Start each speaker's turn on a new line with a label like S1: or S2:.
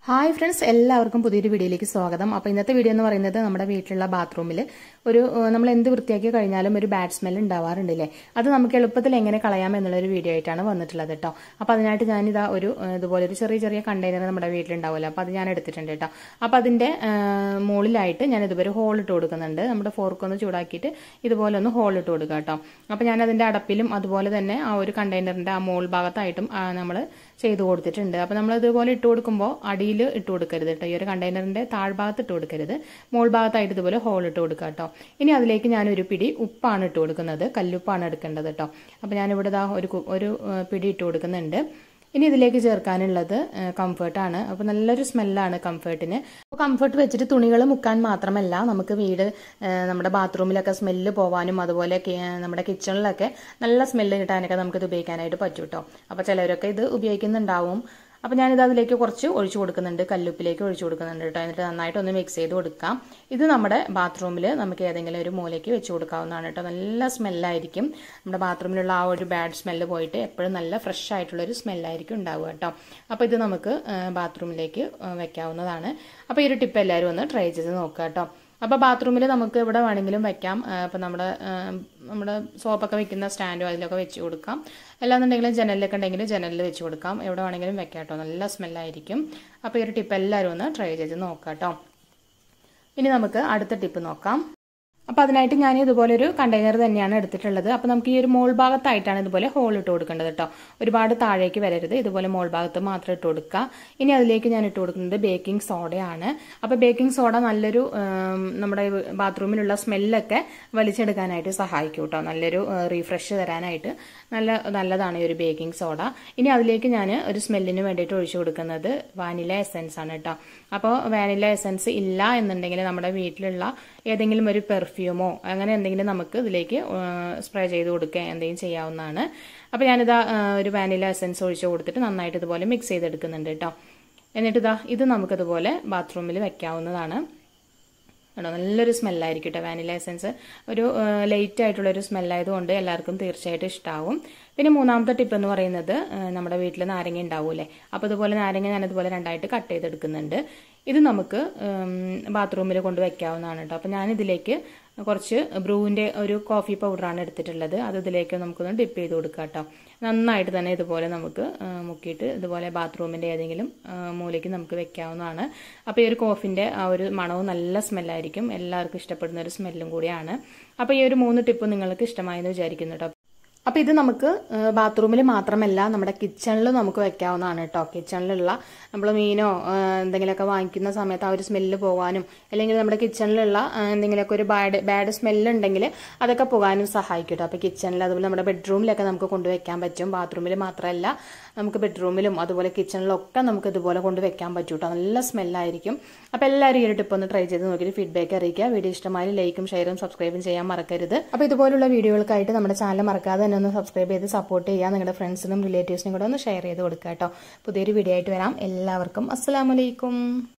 S1: hi friends എല്ലാവർക്കും പുതിയൊരു വീഡിയോയിലേക്ക് സ്വാഗതം അപ്പോൾ ഇന്നത്തെ വീഡിയോ എന്ന് പറയുന്നത് നമ്മുടെ വീട്ടിലുള്ള ബാത്റൂമിൽ ഒരു ഏഹ്, നമ്മൾ എന്ത് വൃത്തിയാക്കി കഴിഞ്ഞാലും ഒരു ബാഡ് സ്മെൽ ഉണ്ടാവാറുണ്ടല്ലേ അത് നമുക്ക് എളുപ്പത്തിൽ എങ്ങനെ കളയാം എന്നുള്ളൊരു വീഡിയോ ആയിട്ടാണ് വന്നിട്ടുള്ളത് കേട്ടോ അപ്പോൾ അതിനായിട്ട് ഞാനിതാ ഒരു ഏഹ്, ഇതുപോലെ ഒരു ചെറിയ ചെറിയ കണ്ടെയ്നർ നമ്മുടെ വീട്ടിലുണ്ടാവുമല്ലോ അപ്പോൾ അത് ഞാൻ എടുത്തിട്ടുണ്ട് കേട്ടോ അപ്പോൾ അതിൻ്റെ ഏഹ്, മുകളിലായിട്ട് ഞാൻ ഇതുപോലെ ഹോൾ ഇട്ട് കൊടുക്കുന്നുണ്ട് നമ്മുടെ ഫോർക്ക് ഒന്ന് ചൂടാക്കിയിട്ട് ഇതുപോലെ ഒന്ന് ഹോൾ ഇട്ട് കൊടുക്കുക കേട്ടോ അപ്പോൾ ഞാൻ അതിൻ്റെ അടപ്പിലും അതുപോലെ തന്നെ ആ ഒരു കണ്ടെയ്നറിൻ്റെ ആ മോൾ ഭാഗത്തായിട്ടും നമ്മൾ ചെയ്ത് കൊടുത്തിട്ടുണ്ട് അപ്പോൾ നമ്മൾ ഇതുപോലെ ഇട്ട് കൊടുക്കുമ്പോൾ അടിയിൽ ഇട്ട് കൊടുക്കരുത് കേട്ടോ ഈ ഒരു കണ്ടെയ്നറിന്റെ താഴ്ഭാഗത്ത് ഇട്ട് കൊടുക്കരുത് മോൾ ഭാഗത്തായിട്ട് ഇതുപോലെ ഹോൾ ഇട്ട് കൊടുക്കുക കേട്ടോ ഇനി അതിലേക്ക് ഞാൻ ഒരു പിടി ഉപ്പാണ് ഇട്ട് കൊടുക്കുന്നത് കല്ലുപ്പാണ് എടുക്കേണ്ടത് കേട്ടോ അപ്പോൾ ഞാനിവിടെ ദാ ഒരു കു- ഒരു ഏഹ്, പിടി ഇട്ട് കൊടുക്കുന്നുണ്ട് ഇനി ഇതിലേക്ക് ചേർക്കാനുള്ളത് കംഫർട്ടാണ് അപ്പോൾ നല്ലൊരു സ്മെല്ലാണ് കംഫർട്ടിന് അപ്പോൾ കംഫർട്ട് വെച്ചിട്ട് തുണികൾ മുക്കാൻ മാത്രമല്ല നമുക്ക് വീട് ഏഹ്, നമ്മുടെ ബാത്റൂമിലൊക്കെ സ്മെല്ല് പോവാനും അതുപോലെ കി- നമ്മുടെ കിച്ചണിലൊക്കെ നല്ല സ്മെല്ല് കിട്ടാനൊക്കെ നമുക്കിത് ഉപയോഗിക്കാനായിട്ട് പറ്റും കേട്ടോ അപ്പോൾ ചിലവരൊക്കെ ഇത് ഉപയോഗിക്കുന്നുണ്ടാവും അപ്പോൾ ഞാനിത് അതിലേക്ക് കുറച്ച് ഒഴിച്ചു കൊടുക്കുന്നുണ്ട് കല്ലുപ്പിലേക്ക് ഒഴിച്ചു കൊടുക്കുന്നുണ്ട് കേട്ടോ എന്നിട്ട് നന്നായിട്ട് ഒന്ന് മിക്സ് ചെയ്ത് കൊടുക്കാം ഇത് നമ്മുടെ ബാത്റൂമിൽ നമുക്ക് ഏതെങ്കിലും ഒരു മൂലയ്ക്ക് വെച്ച് കൊടുക്കാവുന്നതാണ് കേട്ടോ നല്ല സ്മെല്ലായിരിക്കും നമ്മുടെ ബാത്റൂമിലുള്ള ആ ഒരു ബാഡ് സ്മെല്ല് പോയിട്ട് എപ്പോഴും നല്ല ഫ്രഷ് ആയിട്ടുള്ള ഒരു സ്മെല്ലായിരിക്കും ഉണ്ടാവുക കേട്ടോ അപ്പോൾ ഇത് നമുക്ക് ബാത്റൂമിലേക്ക് വെക്കാവുന്നതാണ് അപ്പോൾ ഈ ഒരു ടിപ്പ് എല്ലാവരും ഒന്ന് ട്രൈ ചെയ്ത് നോക്കുക കേട്ടോ അപ്പോൾ ബാത്റൂമിൽ നമുക്ക് എവിടെ വേണമെങ്കിലും വെക്കാം അപ്പോൾ നമ്മുടെ ആ, നമ്മുടെ സോപ്പൊക്കെ വെക്കുന്ന സ്റ്റാൻഡോ അതിലൊക്കെ വെച്ച് കൊടുക്കാം അല്ലാന്നുണ്ടെങ്കിൽ ജനലിലൊക്കെ ഉണ്ടെങ്കിൽ ജനലിൽ വെച്ച് കൊടുക്കാം എവിടെ വേണമെങ്കിലും വെക്കാം കേട്ടോ നല്ല സ്മെല്ലായിരിക്കും അപ്പോൾ ഈ ഒരു ടിപ്പ് എല്ലാവരും ഒന്ന് ട്രൈ ചെയ്ത് നോക്കാം കേട്ടോ ഇനി നമുക്ക് അടുത്ത ടിപ്പ് നോക്കാം അപ്പോൾ അതിനായിട്ട് ഞാൻ ഇതുപോലെ ഒരു കണ്ടെയ്നർ തന്നെയാണ് എടുത്തിട്ടുള്ളത് അപ്പോൾ നമുക്ക് ഈ ഒരു മോൾ ഭാഗത്തായിട്ടാണ് ഇതുപോലെ ഹോൾ ഇട്ട് കൊടുക്കേണ്ടത് കേട്ടോ ഒരുപാട് താഴേക്ക് വരരുത് ഇതുപോലെ മോൾ ഭാഗത്ത് മാത്രം ഇട്ട് കൊടുക്കുക ഇനി അതിലേക്ക് ഞാൻ ഇട്ട് കൊടുക്കുന്നത് ബേക്കിംഗ് സോഡയാണ് അപ്പോൾ ബേക്കിംഗ് സോഡ നല്ലൊരു ഉം, നമ്മുടെ ബാത്റൂമിലുള്ള സ്മെല്ലൊക്കെ വലിച്ചെടുക്കാനായിട്ട് സഹായിക്കും കേട്ടോ നല്ലൊരു റീഫ്രഷ് തരാനായിട്ട് നല്ല നല്ലതാണ് ഈ ഒരു ബേക്കിംഗ് സോഡ ഇനി അതിലേക്ക് ഞാൻ ഒരു സ്മെല്ലിന് വേണ്ടിയിട്ട് ഒഴിച്ചു കൊടുക്കുന്നത് വാനില എസൻസ് ആണ് കേട്ടോ അപ്പോൾ വാനില എസൻസ് ഇല്ല എന്നുണ്ടെങ്കിൽ നമ്മുടെ വീട്ടിലുള്ള ഏതെങ്കിലും ഒരു പെർഫ്യൂമോ അങ്ങനെ എന്തെങ്കിലും നമുക്ക് ഇതിലേക്ക് സ്പ്രേ ചെയ്ത് കൊടുക്കുക എന്തെങ്കിലും ചെയ്യാവുന്നതാണ് അപ്പോൾ ഞാനിതാ ആ, ഒരു വാനില എസൻസ് ഒഴിച്ച് കൊടുത്തിട്ട് നന്നായിട്ട് ഇതുപോലെ മിക്സ് ചെയ്തെടുക്കുന്നുണ്ട് കേട്ടോ എന്നിട്ട് ഇതാ ഇത് നമുക്കിതുപോലെ ബാത്റൂമിൽ വെക്കാവുന്നതാണ് കേട്ടോ നല്ലൊരു സ്മെല്ലായിരിക്കും കേട്ടോ വാനില എസൻസ് ഒരു ലേറ്റ് ആയിട്ടുള്ള ഒരു സ്മെല്ലായതുകൊണ്ട് എല്ലാവർക്കും തീർച്ചയായിട്ടും ഇഷ്ടാവും പിന്നെ മൂന്നാമത്തെ ടിപ്പ് എന്ന് പറയുന്നത് ആ, നമ്മുടെ വീട്ടിൽ നാരങ്ങ ഉണ്ടാവൂലേ അപ്പോൾ ഇതുപോലെ നാരങ്ങ ഞാൻ ഇതുപോലെ രണ്ടായിട്ട് കട്ട് ചെയ്തെടുക്കുന്നുണ്ട് ഇത് നമുക്ക് ബാത്റൂമിൽ കൊണ്ട് വെക്കാവുന്നതാണ് കേട്ടോ അപ്പോൾ ഞാൻ ഇതിലേക്ക് കുറച്ച് ബ്രൂവിൻ്റെ ഒരു കോഫി പൗഡറാണ് എടുത്തിട്ടുള്ളത് അത് ഇതിലേക്ക് നമുക്കൊന്ന് ഡിപ്പ് ചെയ്ത് കൊടുക്കാം കേട്ടോ നന്നായിട്ട് തന്നെ ഇതുപോലെ നമുക്ക് ആ, മുക്കിയിട്ട് ഇതുപോലെ ബാത്റൂമിൻ്റെ ഏതെങ്കിലും ആ, മൂലയ്ക്ക് നമുക്ക് വെക്കാവുന്നതാണ് അപ്പോൾ ഈ ഒരു കോഫിൻ്റെ ആ ഒരു മണവും നല്ല സ്മെല്ലായിരിക്കും എല്ലാവർക്കും ഇഷ്ടപ്പെടുന്ന ഒരു സ്മെല്ലും കൂടിയാണ് അപ്പോൾ ഈ ഒരു മൂന്ന് ടിപ്പ് നിങ്ങൾക്ക് ഇഷ്ടമായെന്ന് വിചാരിക്കുന്നു കേട്ടോ അപ്പോൾ ഇത് നമുക്ക് ബാത്റൂമിൽ മാത്രമല്ല നമ്മുടെ കിച്ചണിൽ നമുക്ക് വെക്കാവുന്നതാണ് കേട്ടോ കിച്ചണിലുള്ള നമ്മൾ മീനോ ആ, എന്തെങ്കിലുമൊക്കെ വാങ്ങിക്കുന്ന സമയത്ത് ആ ഒരു സ്മെല്ല് പോകാനും അല്ലെങ്കിൽ നമ്മുടെ കിച്ചണിലുള്ള ആ, എന്തെങ്കിലുമൊക്കെ ഒരു ബാഡ് ബാഡ് സ്മെല്ല് ഉണ്ടെങ്കിൽ അതൊക്കെ പോകാനും സഹായിക്കും കേട്ടോ അപ്പോൾ കിച്ചണിൽ അതുപോലെ നമ്മുടെ ബെഡ്റൂമിലൊക്കെ നമുക്ക് കൊണ്ടുവയ്ക്കാൻ പറ്റും ബാത്റൂമിൽ മാത്രമല്ല നമുക്ക് ബെഡ്റൂമിലും അതുപോലെ കിച്ചണിലും ഒക്കെ നമുക്ക് ഇതുപോലെ കൊണ്ട് വെക്കാൻ പറ്റും കേട്ടോ നല്ല സ്മെല്ലായിരിക്കും അപ്പോൾ എല്ലാവരും ഈ ഒരു ടിപ്പ് ഒന്ന് ട്രൈ ചെയ്ത് നോക്കിയിട്ട് ഫീഡ്ബാക്ക് അറിയിക്കുക വീഡിയോ ഇഷ്ടമായി ലൈക്കും ഷെയറും സബ്സ്ക്രൈബും ചെയ്യാൻ മറക്കരുത് അപ്പോൾ ഇതുപോലുള്ള വീഡിയോകൾക്കായിട്ട് നമ്മുടെ ചാനൽ മറക്കാതെ തന്നെ ഒന്ന് സബ്സ്ക്രൈബ് ചെയ്ത് സപ്പോർട്ട് ചെയ്യുക നിങ്ങളുടെ ഫ്രണ്ട്സിനും റിലേറ്റീവ്സിനും കൂടെ ഒന്ന് ഷെയർ ചെയ്ത് കൊടുക്കുക കേട്ടോ പുതിയൊരു വീഡിയോ ആയിട്ട് വരാം എല്ലാവർക്കും അസ്സലാമലൈക്കും